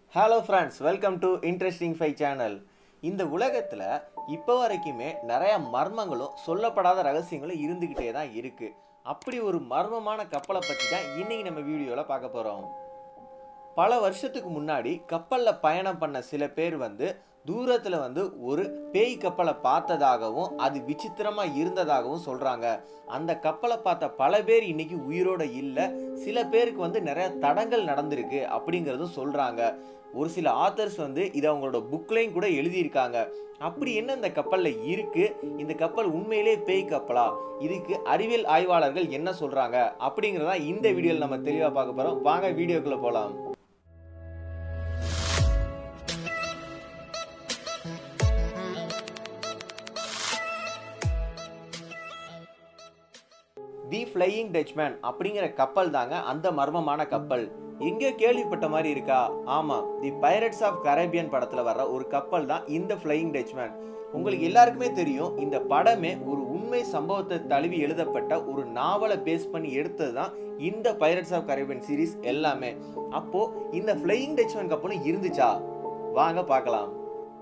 hello friends welcome to interesting fi channel இந்த உலகத்தில் இப்போ வரைக்குமே நிறைய மர்மங்களும் சொல்லப்படாத ரகசியங்களும் இருந்துக்கிட்டே தான் இருக்குது அப்படி ஒரு மர்மமான கப்பலை பற்றி தான் இன்னைக்கு நம்ம வீடியோவில் பார்க்க போகிறோம் பல வருஷத்துக்கு முன்னாடி கப்பலில் பயணம் பண்ண சில பேர் வந்து தூரத்தில் வந்து ஒரு பேய் கப்பலை பார்த்ததாகவும் அது விசித்திரமாக இருந்ததாகவும் சொல்கிறாங்க அந்த கப்பலை பார்த்த பல பேர் இன்னைக்கு உயிரோட இல்லை சில பேருக்கு வந்து நிறைய தடங்கள் நடந்திருக்கு அப்படிங்கிறதும் சொல்கிறாங்க ஒரு சில ஆத்தர்ஸ் வந்து இதை அவங்களோட புக்லையும் கூட எழுதியிருக்காங்க அப்படி என்ன இந்த கப்பலில் இருக்கு இந்த கப்பல் உண்மையிலே பேய் கப்பலா இதுக்கு அறிவியல் ஆய்வாளர்கள் என்ன சொல்றாங்க அப்படிங்கிறதா இந்த வீடியோவில் நம்ம தெளிவாக பார்க்க போறோம் வாங்க வீடியோக்குள்ள போலாம் தி ஃப்ளையிங் டச்மேன் அப்படிங்கிற கப்பல் தாங்க அந்த மர்மமான கப்பல் எங்கேயோ கேள்விப்பட்ட மாதிரி இருக்கா ஆமா தி பைரட்ஸ் ஆஃப் கரேபியன் படத்துல வர்ற ஒரு கப்பல் தான் இந்த ஃப்ளையிங் டச்மேன் உங்களுக்கு எல்லாருக்குமே தெரியும் இந்த படமே ஒரு உண்மை சம்பவத்தை தழுவி எழுதப்பட்ட ஒரு நாவலை பேஸ் பண்ணி எடுத்தது தான் இந்த பைரட்ஸ் ஆஃப் கரேபியன் சீரிஸ் எல்லாமே அப்போ இந்த ஃப்ளையிங் டச்மேன் கப்பலும் இருந்துச்சா வாங்க பார்க்கலாம்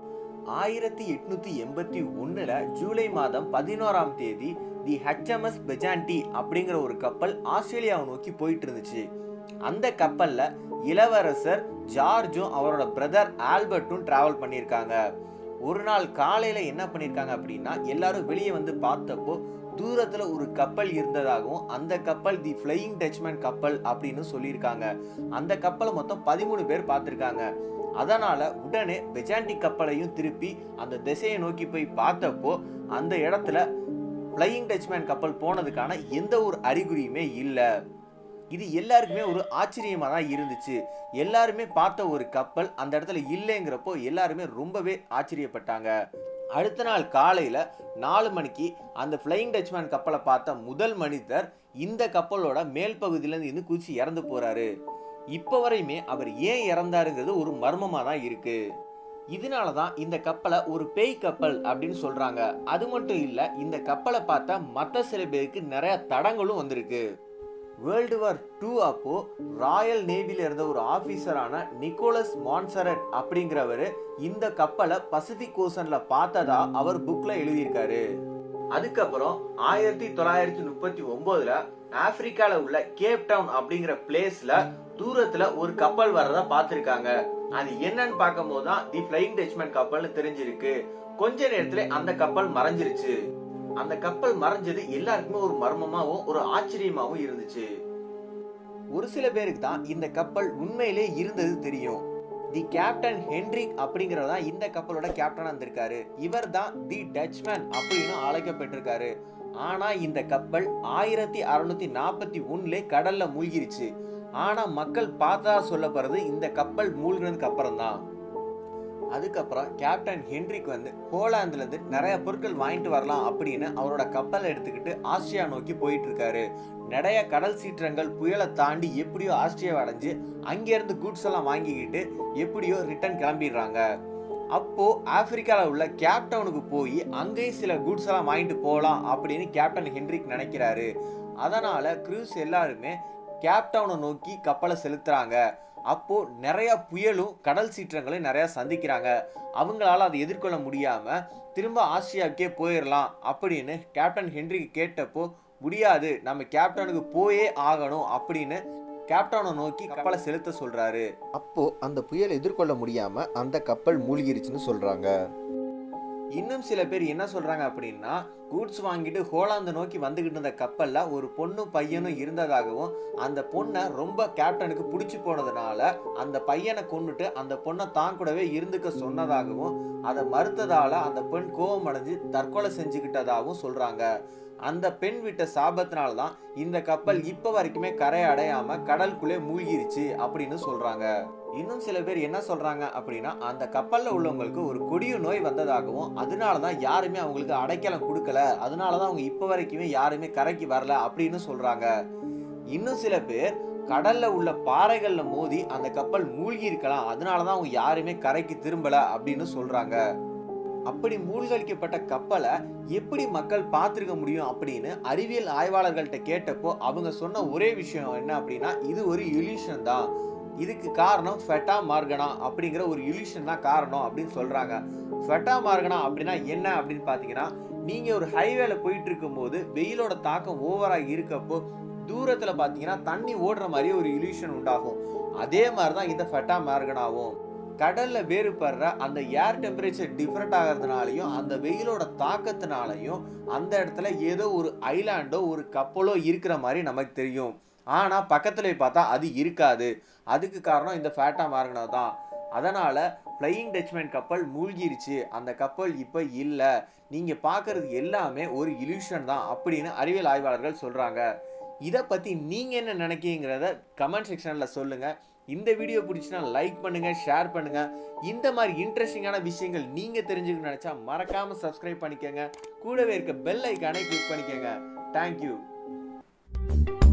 ஆயிரத்தி எட்நூத்தி எண்பத்தி ஒண்ணுல ஜூலை மாதம் பதினோராம் தேதி தி ஹெச்எம்எஸ் பெஜான்டி அப்படிங்கிற ஒரு கப்பல் ஆஸ்திரேலியாவை நோக்கி போயிட்டு இருந்துச்சு அந்த கப்பல்ல இளவரசர் ஜார்ஜும் அவரோட பிரதர் ஆல்பர்ட்டும் டிராவல் பண்ணியிருக்காங்க ஒரு நாள் காலையில என்ன பண்ணியிருக்காங்க அப்படின்னா எல்லாரும் வெளியே வந்து பார்த்தப்போ தூரத்துல ஒரு கப்பல் இருந்ததாகவும் அந்த கப்பல் தி ஃப்ளையிங் டச்மேன் கப்பல் அப்படின்னு சொல்லியிருக்காங்க அந்த கப்பலை மொத்தம் பதிமூணு பேர் பார்த்துருக்காங்க அதனால உடனே பெஜாண்டி கப்பலையும் திருப்பி அந்த திசையை நோக்கி போய் பார்த்தப்போ அந்த இடத்துல ஃப்ளையிங் டச்மேன் கப்பல் போனதுக்கான எந்த ஒரு அறிகுறியுமே இல்லை இது எல்லாருக்குமே ஒரு ஆச்சரியமாக தான் இருந்துச்சு எல்லாருமே பார்த்த ஒரு கப்பல் அந்த இடத்துல இல்லைங்கிறப்போ எல்லாருமே ரொம்பவே ஆச்சரியப்பட்டாங்க அடுத்த நாள் காலையில் நாலு மணிக்கு அந்த ஃப்ளையிங் டச்மேன் கப்பலை பார்த்த முதல் மனிதர் இந்த கப்பலோட மேல் பகுதியிலேருந்து இருந்து குதிச்சு இறந்து போறாரு இப்போ வரையுமே அவர் ஏன் இறந்தாருங்கிறது ஒரு மர்மமாக தான் இருக்கு இதனால தான் இந்த கப்பலை ஒரு பேய் கப்பல் அப்படின்னு சொல்றாங்க அது மட்டும் இல்லை இந்த கப்பலை பார்த்தா மற்ற சில பேருக்கு நிறைய தடங்களும் வந்திருக்கு வேர்ல்டு வார் டூ அப்போ ராயல் நேவில இருந்த ஒரு ஆபீசரான நிக்கோலஸ் மான்சரட் அப்படிங்கிறவர் இந்த கப்பலை பசிபிக் ஓசன்ல பார்த்ததா அவர் புக்ல எழுதியிருக்காரு அதுக்கப்புறம் ஆயிரத்தி தொள்ளாயிரத்தி முப்பத்தி ஒன்பதுல ஆப்பிரிக்கால உள்ள கேப் டவுன் அப்படிங்கிற பிளேஸ்ல தூரத்துல ஒரு கப்பல் வர்றத பார்த்திருக்காங்க அது என்னன்னு பார்க்கும் போதுதான் தி பிளைங் டச்மேன் கப்பல்னு தெரிஞ்சிருக்கு கொஞ்ச நேரத்துல அந்த கப்பல் மறைஞ்சிருச்சு அந்த கப்பல் மறைஞ்சது எல்லாருக்குமே ஒரு மர்மமாவும் ஒரு ஆச்சரியமாவும் இருந்துச்சு ஒரு சில பேருக்கு தான் இந்த கப்பல் உண்மையிலே இருந்தது தெரியும் தி கேப்டன் ஹென்ரிக் அப்படிங்கிறவர் தான் இந்த கப்பலோட கேப்டனா இருந்திருக்காரு இவர் தான் தி டச்மேன் அப்படின்னு அழைக்கப்பட்டிருக்காரு ஆனா இந்த கப்பல் ஆயிரத்தி அறுநூத்தி நாற்பத்தி ஒண்ணுல கடல்ல மூழ்கிருச்சு ஆனா மக்கள் பார்த்தா சொல்லப்படுறது இந்த கப்பல் மூழ்கினதுக்கு அப்புறம் தான் அதுக்கப்புறம் கேப்டன் ஹென்ரிக் வந்து போலாந்துல இருந்து நிறைய பொருட்கள் வாங்கிட்டு வரலாம் அப்படின்னு அவரோட கப்பலை எடுத்துக்கிட்டு ஆஸ்திரியா நோக்கி போயிட்டு இருக்காரு நிறைய கடல் சீற்றங்கள் புயலை தாண்டி எப்படியோ ஆஸ்திரியாவை அடைஞ்சு அங்கேருந்து குட்ஸ் எல்லாம் வாங்கிக்கிட்டு எப்படியோ ரிட்டர்ன் கிளம்பிடுறாங்க அப்போ ஆப்பிரிக்காவில் உள்ள கேப்டவுனுக்கு போய் அங்கேயும் சில குட்ஸ் எல்லாம் வாங்கிட்டு போகலாம் அப்படின்னு கேப்டன் ஹென்ரிக் நினைக்கிறாரு அதனால க்ரூஸ் எல்லாருமே கேப்டவுனை நோக்கி கப்பலை செலுத்துறாங்க அப்போ நிறைய புயலும் கடல் சீற்றங்களையும் நிறைய சந்திக்கிறாங்க அவங்களால அதை எதிர்கொள்ள முடியாம திரும்ப ஆஸ்திரியாவுக்கே போயிடலாம் அப்படின்னு கேப்டன் ஹென்ரிக்கு கேட்டப்போ முடியாது நம்ம கேப்டனுக்கு போயே ஆகணும் அப்படின்னு கேப்டனை நோக்கி கப்பலை செலுத்த சொல்றாரு அப்போ அந்த புயல் எதிர்கொள்ள முடியாம அந்த கப்பல் மூழ்கிருச்சுன்னு சொல்றாங்க இன்னும் சில பேர் என்ன சொல்றாங்க அப்படின்னா கூட்ஸ் வாங்கிட்டு ஹோலாந்து நோக்கி வந்துகிட்டு இருந்த கப்பல்ல ஒரு பொண்ணும் பையனும் இருந்ததாகவும் அந்த பொண்ணை ரொம்ப கேப்டனுக்கு பிடிச்சி போனதுனால அந்த பையனை கொண்டுட்டு அந்த பொண்ணை தான் கூடவே இருந்துக்க சொன்னதாகவும் அதை மறுத்ததால அந்த பெண் கோபம் அடைஞ்சு தற்கொலை செஞ்சுக்கிட்டதாகவும் சொல்றாங்க அந்த பெண் விட்ட சாபத்தினால தான் இந்த கப்பல் இப்ப வரைக்குமே கரை அடையாம கடலுக்குள்ளே மூழ்கிருச்சு அப்படின்னு சொல்றாங்க இன்னும் சில பேர் என்ன சொல்றாங்க அப்படின்னா அந்த கப்பல்ல உள்ளவங்களுக்கு ஒரு கொடிய நோய் வந்ததாகவும் அதனால தான் யாருமே அவங்களுக்கு அடைக்கலம் கொடுக்கல அதனால தான் அவங்க இப்ப வரைக்குமே யாருமே கரைக்கு வரல அப்படின்னு சொல்றாங்க இன்னும் சில பேர் கடல்ல உள்ள பாறைகள்ல மோதி அந்த கப்பல் மூழ்கி இருக்கலாம் அதனால தான் அவங்க யாருமே கரைக்கு திரும்பல அப்படின்னு சொல்றாங்க அப்படி மூழ்கடிக்கப்பட்ட கப்பலை எப்படி மக்கள் பார்த்துருக்க முடியும் அப்படின்னு அறிவியல் ஆய்வாளர்கள்ட்ட கேட்டப்போ அவங்க சொன்ன ஒரே விஷயம் என்ன அப்படின்னா இது ஒரு இல்யூஷன் தான் இதுக்கு காரணம் ஃபெட்டா மார்கனா அப்படிங்கிற ஒரு இல்யூஷன் தான் காரணம் அப்படின்னு சொல்றாங்க ஃபெட்டா மார்கனா அப்படின்னா என்ன அப்படின்னு பார்த்தீங்கன்னா நீங்க ஒரு ஹைவேல போயிட்டு இருக்கும்போது வெயிலோட தாக்கம் ஓவரா இருக்கப்போ தூரத்துல பார்த்தீங்கன்னா தண்ணி ஓடுற மாதிரியே ஒரு இல்யூஷன் உண்டாகும் அதே மாதிரி தான் இந்த ஃபெட்டா மார்கனாவும் கடல்ல வேறுபடுற அந்த ஏர் டெம்பரேச்சர் டிஃப்ரெண்ட் ஆகிறதுனாலையும் அந்த வெயிலோட தாக்கத்தினாலையும் அந்த இடத்துல ஏதோ ஒரு ஐலாண்டோ ஒரு கப்பலோ இருக்கிற மாதிரி நமக்கு தெரியும் ஆனா பக்கத்துல போய் பார்த்தா அது இருக்காது அதுக்கு காரணம் இந்த ஃபேட்டா மார்கனா தான் அதனால ஃப்ளையிங் டச்மேன் கப்பல் மூழ்கிருச்சு அந்த கப்பல் இப்போ இல்லை நீங்க பார்க்கறது எல்லாமே ஒரு இல்யூஷன் தான் அப்படின்னு அறிவியல் ஆய்வாளர்கள் சொல்றாங்க இதை பத்தி நீங்க என்ன நினைக்கிறீங்கிறத கமெண்ட் செக்ஷன்ல சொல்லுங்க இந்த வீடியோ பிடிச்சினா லைக் பண்ணுங்க ஷேர் பண்ணுங்க இந்த மாதிரி இன்ட்ரெஸ்டிங்கான விஷயங்கள் நீங்க தெரிஞ்சுக்கணும்னு நினைச்சா மறக்காம சப்ஸ்கிரைப் பண்ணிக்கோங்க கூடவே இருக்க பெல் ஐக்கானை கிளிக் பண்ணிக்கோங்க தேங்க்யூ